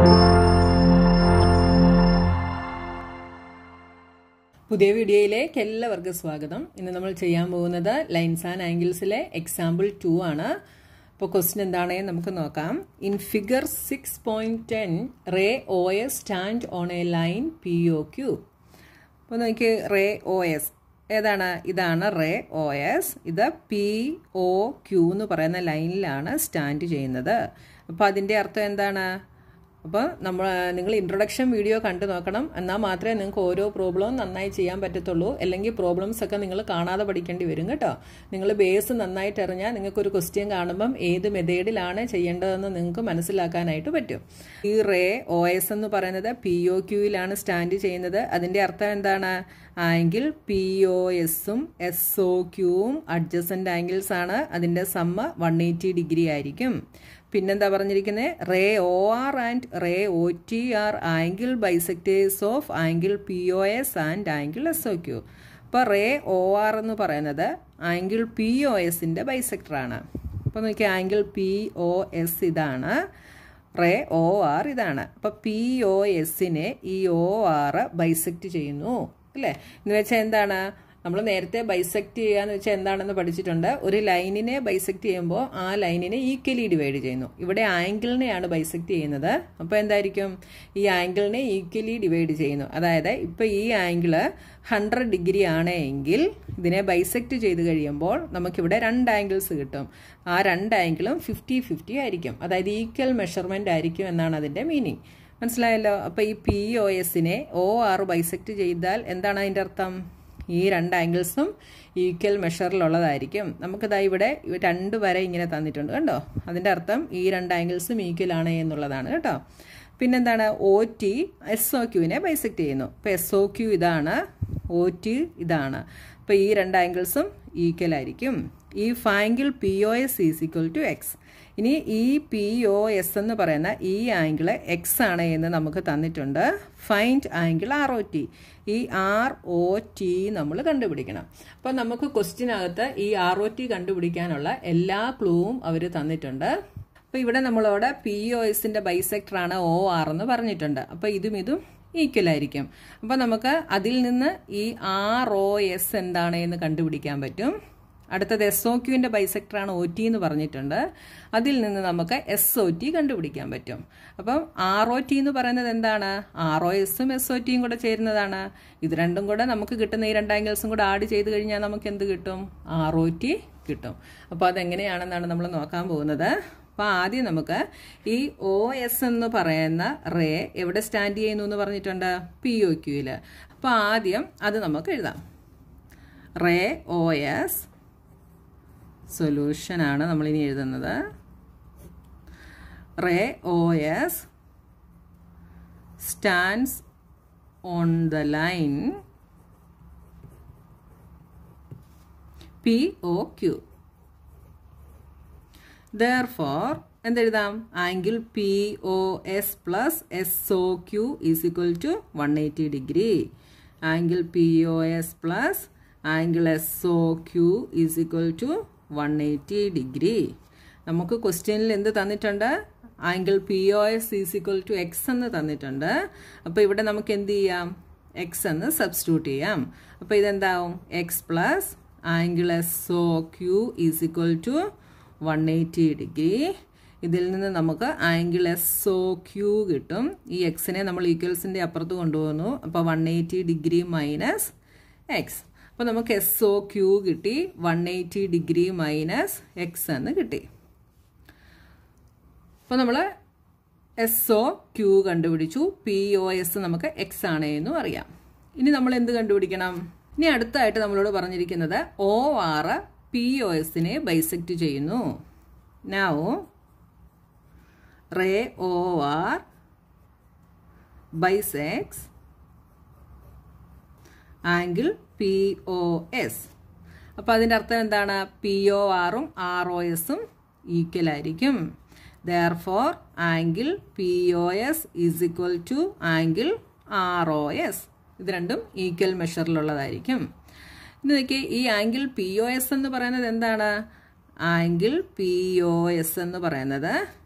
പുതിയ വീഡിയോയിലേക്ക് എല്ലാവർക്കും സ്വാഗതം ഇന്ന് നമ്മൾ ചെയ്യാൻ പോകുന്നത് ലൈൻസ് ആൻഡ് ആംഗിൾസിലെ എക്സാമ്പിൾ ടു ആണ് അപ്പോൾ ക്വസ്റ്റ്യൻ എന്താണെന്ന് നമുക്ക് നോക്കാം in figure six point ten ray O S stand on a line P O Q അപ്പോൾ നോക്കി റേ ഒ എസ് ഏതാണ് ഇതാണ് റേ ഒ എസ് ഇത് പി ഒ ക്യു എന്ന് പറയുന്ന ലൈനിലാണ് സ്റ്റാൻഡ് ചെയ്യുന്നത് അപ്പോൾ അതിൻ്റെ അർത്ഥം എന്താണ് അപ്പോൾ നമ്മൾ നിങ്ങൾ ഇൻട്രൊഡക്ഷൻ വീഡിയോ കണ്ടു നോക്കണം എന്നാൽ മാത്രമേ നിങ്ങൾക്ക് ഓരോ പ്രോബ്ലവും നന്നായി ചെയ്യാൻ പറ്റത്തുള്ളൂ അല്ലെങ്കിൽ പ്രോബ്ലംസ് ഒക്കെ നിങ്ങൾ കാണാതെ പഠിക്കേണ്ടി വരും കേട്ടോ നിങ്ങൾ ബേസ് നന്നായിട്ട് അറിഞ്ഞാൽ നിങ്ങൾക്കൊരു ക്വസ്റ്റ്യൻ കാണുമ്പം ഏത് മെത്തേഡിലാണ് ചെയ്യേണ്ടതെന്ന് നിങ്ങൾക്ക് മനസ്സിലാക്കാനായിട്ട് പറ്റും ഈ റേ ഒ എസ് എന്ന് പറയുന്നത് പി ഒ ക്യൂയിലാണ് സ്റ്റാൻഡ് ചെയ്യുന്നത് അതിൻ്റെ അർത്ഥം എന്താണ് ആംഗിൾ പി ഒ എസും എസ് ഒ ക്യൂവും അഡ്ജസൻ്റ് ആംഗിൾസ് ആണ് അതിൻ്റെ സമ്മ വൺ എയ്റ്റി ഡിഗ്രി ആയിരിക്കും പിന്നെന്താ പറഞ്ഞിരിക്കുന്നത് ray O R and ray O T are angle bisectors of angle P O S and angle S O Q അപ്പോൾ ray O R എന്ന് പറയുന്നത് angle P O എസിൻ്റെ ബൈസെക്ടറാണ് അപ്പോൾ നോക്കിയാൽ ആംഗിൾ പി ഒ എസ് ഇതാണ് റേ ഒ ആർ ഇതാണ് അപ്പോൾ പി ഒ എസിനെ ഈ ഒ ആർ ബൈസെക്റ്റ് ചെയ്യുന്നു അല്ലേ എന്ന് വെച്ചാൽ എന്താണ് നമ്മൾ നേരത്തെ ബൈസെക്റ്റ് ചെയ്യാന്ന് വെച്ചാൽ എന്താണെന്ന് പഠിച്ചിട്ടുണ്ട് ഒരു ലൈനിനെ ബൈസെക്റ്റ് ചെയ്യുമ്പോൾ ആ ലൈനിനെ ഈക്വലി ഡിവൈഡ് ചെയ്യുന്നു ഇവിടെ ആംഗിളിനെയാണ് ബൈസെക്റ്റ് ചെയ്യുന്നത് അപ്പോൾ എന്തായിരിക്കും ഈ ആംഗിളിനെ ഈക്വലി ഡിവൈഡ് ചെയ്യുന്നു അതായത് ഇപ്പോൾ ഈ ആംഗിള് ഹൺഡ്രഡ് ഡിഗ്രി ആണ് എങ്കിൽ ഇതിനെ ബൈസെക്റ്റ് ചെയ്ത് കഴിയുമ്പോൾ നമുക്കിവിടെ രണ്ട് ആംഗിൾസ് കിട്ടും ആ രണ്ട് ആംഗിളും ഫിഫ്റ്റി ഫിഫ്റ്റി ആയിരിക്കും അതായത് ഈക്വൽ മെഷർമെൻ്റ് ആയിരിക്കും എന്നാണ് അതിൻ്റെ മീനിങ് മനസ്സിലായല്ലോ അപ്പോൾ ഈ പി ഒ എസിനെ ഒ ആർ ബൈസെക്റ്റ് ചെയ്താൽ എന്താണ് അതിൻ്റെ അർത്ഥം ഈ രണ്ട് ആംഗിൾസും ഈക്വൽ മെഷറിലുള്ളതായിരിക്കും നമുക്കിതാ ഇവിടെ രണ്ട് വര ഇങ്ങനെ തന്നിട്ടുണ്ട് കണ്ടോ അതിൻ്റെ അർത്ഥം ഈ രണ്ട് ആംഗിൾസും ഈക്വൽ ആണ് എന്നുള്ളതാണ് കേട്ടോ പിന്നെന്താണ് ഒ ടി എസ് ഒ ക്യൂവിനെ ബൈസെക്റ്റ് ചെയ്യുന്നു അപ്പോൾ എസ് ഒ ക്യു ഇതാണ് ഒ ടി ഇതാണ് അപ്പോൾ ഈ രണ്ട് ആംഗിൾസും ഈക്വൽ ആയിരിക്കും ഈ angle P O S is equal to X ഇനി ഈ പി ഒ എസ് എന്ന് പറയുന്ന ഈ ആംഗിൾ എക്സ് ആണ് എന്ന് നമുക്ക് തന്നിട്ടുണ്ട് find angle R O T ഈ ആർ ഒ ടി നമ്മൾ കണ്ടുപിടിക്കണം അപ്പോൾ നമുക്ക് ക്വസ്റ്റിനകത്ത് ഈ ആർ ഒ ടി കണ്ടുപിടിക്കാനുള്ള എല്ലാ ക്ലൂവും അവർ തന്നിട്ടുണ്ട് അപ്പോൾ ഇവിടെ നമ്മളോട് പി ഒ എസിൻ്റെ ബൈസെക്ടറാണ് ഒ ആർ എന്ന് പറഞ്ഞിട്ടുണ്ട് അപ്പോൾ ഇതും ഇതും ഈക്വൽ ആയിരിക്കും അപ്പോൾ നമുക്ക് അതിൽ നിന്ന് ഈ ആർ ഒ എസ് എന്താണ് എന്ന് കണ്ടുപിടിക്കാൻ പറ്റും അടുത്തത് എസ് ഒ ക്യുവിൻ്റെ ബൈസെക്ടറാണ് ഒ ടി എന്ന് പറഞ്ഞിട്ടുണ്ട് അതിൽ നിന്ന് നമുക്ക് എസ് ഒ ടി കണ്ടുപിടിക്കാൻ പറ്റും അപ്പം ആർ ഒ ടി എന്ന് പറയുന്നത് എന്താണ് ആർ ഒ എസും എസ് ഒ ടിയും കൂടെ ചേരുന്നതാണ് ഇത് രണ്ടും കൂടെ നമുക്ക് കിട്ടുന്ന ഈ രണ്ട് ആംഗിൾസും കൂടെ ആഡ് ചെയ്ത് കഴിഞ്ഞാൽ നമുക്ക് എന്ത് കിട്ടും ആർ ഒ ടി കിട്ടും അപ്പോൾ അതെങ്ങനെയാണെന്നാണ് നമ്മൾ നോക്കാൻ പോകുന്നത് അപ്പോൾ ആദ്യം നമുക്ക് ഈ ഒ എസ് എന്ന് പറയുന്ന റേ എവിടെ സ്റ്റാൻഡ് ചെയ്യുന്നു എന്ന് പറഞ്ഞിട്ടുണ്ട് പി ഒ ക്യൂയിൽ അപ്പോൾ ആദ്യം അത് നമുക്ക് എഴുതാം റേ ഒ എസ് സൊല്യൂഷനാണ് നമ്മളിനി എഴുതുന്നത് ray O S stands on the line P O Q therefore എന്തെഴുതാം angle P O S plus S O Q is equal to one eighty degree angle P O S plus angle S O Q is equal to one eighty degree നമുക്ക് ക്വസ്റ്റ്യനിൽ എന്ത് തന്നിട്ടുണ്ട് angle P O S is equal to X എന്ന് തന്നിട്ടുണ്ട് അപ്പോൾ ഇവിടെ നമുക്ക് എന്ത് ചെയ്യാം എക്സ് എന്ന് സബ്സ്റ്റിറ്റ്യൂട്ട് ചെയ്യാം അപ്പോൾ ഇതെന്താവും X plus angle S O Q is equal to one eighty degree ഇതിൽ നിന്ന് നമുക്ക് ആംഗിൾ എസ് ഒ ക്യു കിട്ടും ഈ എക്സിനെ നമ്മൾ ഈക്വൽസിൻ്റെ അപ്പുറത്ത് കൊണ്ടുപോകുന്നു അപ്പോൾ one eighty degree minus X അപ്പോൾ നമുക്ക് എസ് ഒ ക്യു കിട്ടി one eighty degree minus X എന്ന് കിട്ടി അപ്പോൾ നമ്മൾ എസ് ഒ ക്യു കണ്ടുപിടിച്ചു പി ഒ എസ് നമുക്ക് എക്സ് ആണ് എന്നും അറിയാം ഇനി നമ്മൾ എന്ത് കണ്ടുപിടിക്കണം ഇനി അടുത്തായിട്ട് നമ്മളോട് പറഞ്ഞിരിക്കുന്നത് ഒ ആർ പി ഒ എസിനെ ബൈസെക്റ്റ് ചെയ്യുന്നു now ray O R bisects angle P O S അപ്പോൾ അതിൻ്റെ അർത്ഥം എന്താണ് പി ഒ ആറും ആർ ഒ എസും ഈക്വൽ ആയിരിക്കും therefore angle P O S is equal to angle R O S ഇത് രണ്ടും ഈക്വൽ മെഷറിലുള്ളതായിരിക്കും ഇനി നോക്കി ഈ ആംഗിൾ പി ഒ എസ് എന്ന് പറയുന്നത് എന്താണ് ആംഗിൾ പി ഒ എസ് എന്ന് പറയുന്നത്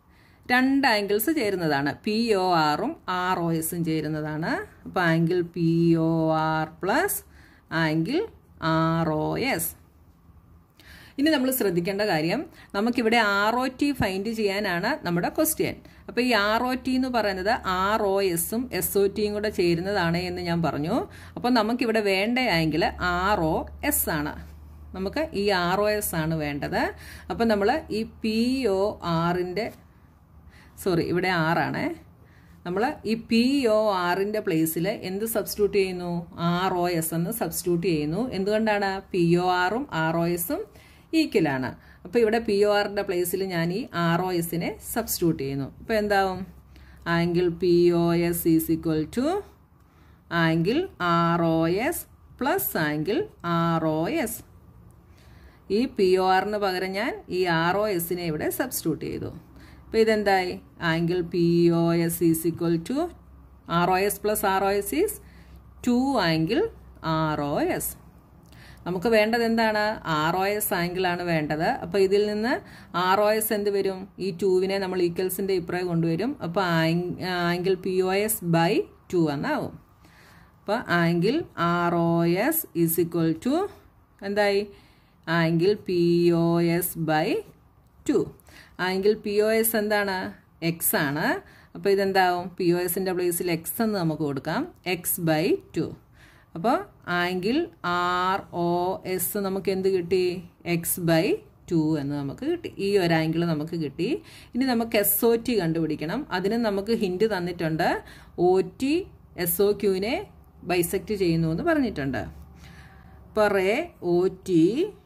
രണ്ട് ആംഗിൾസ് ചേരുന്നതാണ് പി ഒ ആറും ആർ ഒ എസും ചേരുന്നതാണ് അപ്പോൾ angle P O R plus angle R O S ഇനി നമ്മൾ ശ്രദ്ധിക്കേണ്ട കാര്യം നമുക്കിവിടെ ആർ ഒ ടി ഫൈൻഡ് ചെയ്യാനാണ് നമ്മുടെ ക്വസ്റ്റ്യൻ അപ്പോൾ ഈ ആർ ഒ ടി എന്ന് പറയുന്നത് ആർ ഒ എസും എസ് ഒ ടിയും കൂടെ ചേരുന്നതാണ് എന്ന് ഞാൻ പറഞ്ഞു അപ്പോൾ നമുക്കിവിടെ വേണ്ട ആംഗിൾ ആർ ഒ എസ് ആണ് നമുക്ക് ഈ ആർ ഒ എസ് ആണ് വേണ്ടത് അപ്പം നമ്മൾ ഈ പി ഒ ആറിൻ്റെ സോറി ഇവിടെ ആറാണ് നമ്മൾ ഈ പി ഒ ആറിൻ്റെ പ്ലേസിൽ എന്ത് സബ്സ്റ്റിറ്റ്യൂട്ട് ചെയ്യുന്നു ആർ ഒ എസ് എന്ന് സബ്സ്റ്റിറ്റ്യൂട്ട് ചെയ്യുന്നു എന്തുകൊണ്ടാണ് പി ഒ ആറും ആർ ഒ എസും ഈക്വലാണ് അപ്പോൾ ഇവിടെ പി ഒ ആറിൻ്റെ പ്ലേസിൽ ഞാൻ ഈ ആർ ഒ എസിനെ സബ്സ്റ്റിറ്റ്യൂട്ട് ചെയ്യുന്നു അപ്പോൾ എന്താവും angle P O S is equal to angle R O S plus angle R O S ഈ പി ഒ ആറിന് പകരം ഞാൻ ഈ ആർ ഒ എസിനെ ഇവിടെ സബ്സ്റ്റിറ്റ്യൂട്ട് ചെയ്തു അപ്പോൾ ഇതെന്തായി angle P O S is equal to R O S plus R O S is two angle R O S നമുക്ക് വേണ്ടത് എന്താണ് ആർ ഒ എസ് ആംഗിളാണ് വേണ്ടത് അപ്പോൾ ഇതിൽ നിന്ന് ആർ ഒ എസ് എന്ത് വരും ഈ ടൂവിനെ നമ്മൾ ഈക്വൽസിൻ്റെ ഇപ്പുറേ കൊണ്ടുവരും അപ്പോൾ angle P O S by two എന്നാവും അപ്പോൾ angle R O S is equal to എന്തായി angle P O S by two angle P O S എന്താണ് എക്സ് ആണ് അപ്പോൾ ഇതെന്താവും പി ഒ എസിൻ്റെ പ്ലേസിൽ എക്സ് എന്ന് നമുക്ക് കൊടുക്കാം എക്സ് ബൈ ടു അപ്പോൾ ആംഗിൾ ആർ ഒ എസ് നമുക്ക് എന്ത് കിട്ടി എക്സ് ബൈ ടു എന്ന് നമുക്ക് കിട്ടി ഈ ഒരു ആംഗിൾ നമുക്ക് കിട്ടി ഇനി നമുക്ക് എസ് ഒ ടി കണ്ടുപിടിക്കണം അതിന് നമുക്ക് ഹിൻഡ് തന്നിട്ടുണ്ട് ഒ ടി എസ് ഒ ക്യൂവിനെ ബൈസെക്റ്റ് ചെയ്യുന്നു എന്ന് പറഞ്ഞിട്ടുണ്ട് ray O T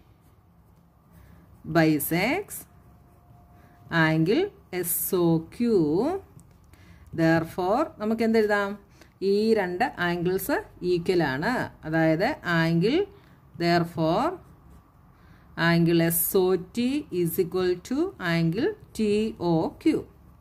bisects angle S O Q therefore നമുക്ക് എന്തെഴുതാം ഈ രണ്ട് ആംഗിൾസ് ഈക്വൽ ആണ് അതായത് angle therefore angle S O T is equal to angle T O Q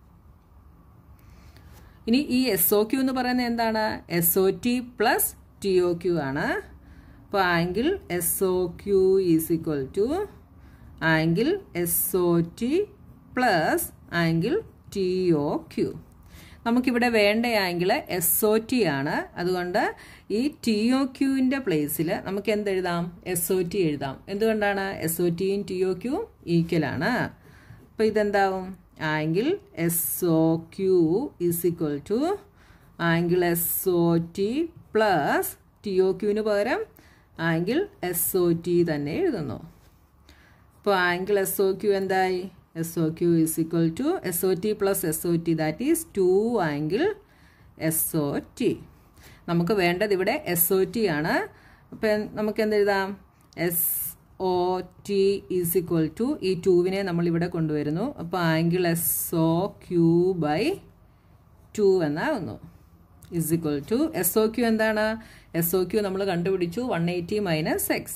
ഇനി ഈ എസ് ഒ ക്യൂ എന്ന് പറയുന്നത് എന്താണ് S O T plus T O Q ആണ് അപ്പോൾ angle S O Q is equal to angle S O T plus angle T O Q നമുക്കിവിടെ വേണ്ട angle S O T ആണ് അതുകൊണ്ട് ഈ ടി ഒ ക്യൂവിൻ്റെ പ്ലേസിൽ നമുക്ക് എന്തെഴുതാം എസ് ഒ ടി എഴുതാം എന്തുകൊണ്ടാണ് എസ് ഒ ടിയും ടി ഒ ക്യൂ ഈക്വൽ ആണ് അപ്പോൾ ഇതെന്താവും angle S O Q is equal to angle S O T plus T O ക്യൂവിന് പകരം ആംഗിൾ എസ് ഒ ടി തന്നെ എഴുതുന്നു അപ്പോൾ ആംഗിൾ എസ് ഒ ക്യൂ എന്തായി S O Q is equal to S O T plus S O T that is two angle S O T നമുക്ക് വേണ്ടത് ഇവിടെ S O T ആണ് അപ്പം നമുക്ക് എന്തെഴുതാം S O T is equal to ഈ ടൂവിനെ നമ്മൾ ഇവിടെ കൊണ്ടുവരുന്നു അപ്പോൾ angle S O Q by two എന്നാകുന്നു is equal to S O Q എന്താണ് എസ് ഒ ക്യൂ നമ്മൾ കണ്ടുപിടിച്ചു one eighty minus X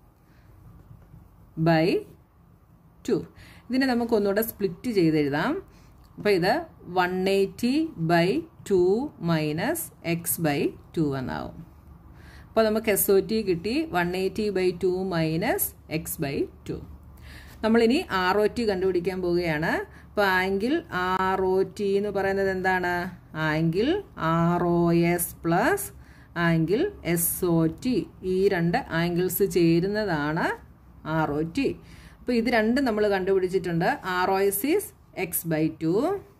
by two ഇതിനെ നമുക്ക് ഒന്നുകൂടെ സ്പ്ലിറ്റ് ചെയ്തെഴുതാം അപ്പോൾ ഇത് one eighty by two minus X by two എന്നാവും അപ്പോൾ നമുക്ക് എസ് ഒ ടി കിട്ടി one eighty by two minus X by two നമ്മളിനി ആർ ഒ ടി കണ്ടുപിടിക്കാൻ പോവുകയാണ് അപ്പോൾ ആംഗിൾ ആർ ഒ ടി എന്ന് പറയുന്നത് എന്താണ് angle R O S plus angle S O T ഈ രണ്ട് ആംഗിൾസ് ചേരുന്നതാണ് ആർ ഒ ടി അപ്പോൾ ഇത് രണ്ടും നമ്മൾ കണ്ടുപിടിച്ചിട്ടുണ്ട് R O S is X by two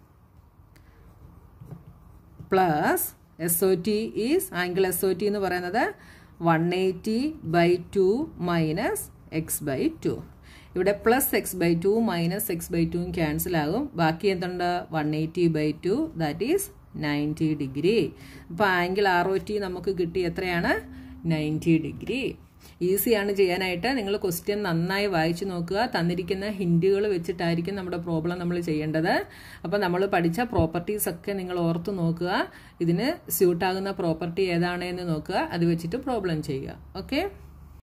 plus S O T is angle S O T എന്ന് പറയുന്നത് one eighty by two minus X by two ഇവിടെ plus X by two minus X by ടുവും cancel ആകും ബാക്കി എന്തുണ്ട് one eighty by two that is ninety degree അപ്പോൾ angle R O T നമുക്ക് കിട്ടി എത്രയാണ് നയൻറ്റി ഡിഗ്രി ഈസിയാണ് ചെയ്യാനായിട്ട് നിങ്ങൾ ക്വസ്റ്റ്യൻ നന്നായി വായിച്ചു നോക്കുക തന്നിരിക്കുന്ന ഹിൻഡുകൾ വെച്ചിട്ടായിരിക്കും നമ്മുടെ പ്രോബ്ലം നമ്മൾ ചെയ്യേണ്ടത് അപ്പോൾ നമ്മൾ പഠിച്ച പ്രോപ്പർട്ടീസ് ഒക്കെ നിങ്ങൾ ഓർത്ത് നോക്കുക ഇതിന് സ്യൂട്ടാകുന്ന പ്രോപ്പർട്ടി ഏതാണ് എന്ന് നോക്കുക അത് വെച്ചിട്ട് പ്രോബ്ലം ചെയ്യുക ഓക്കെ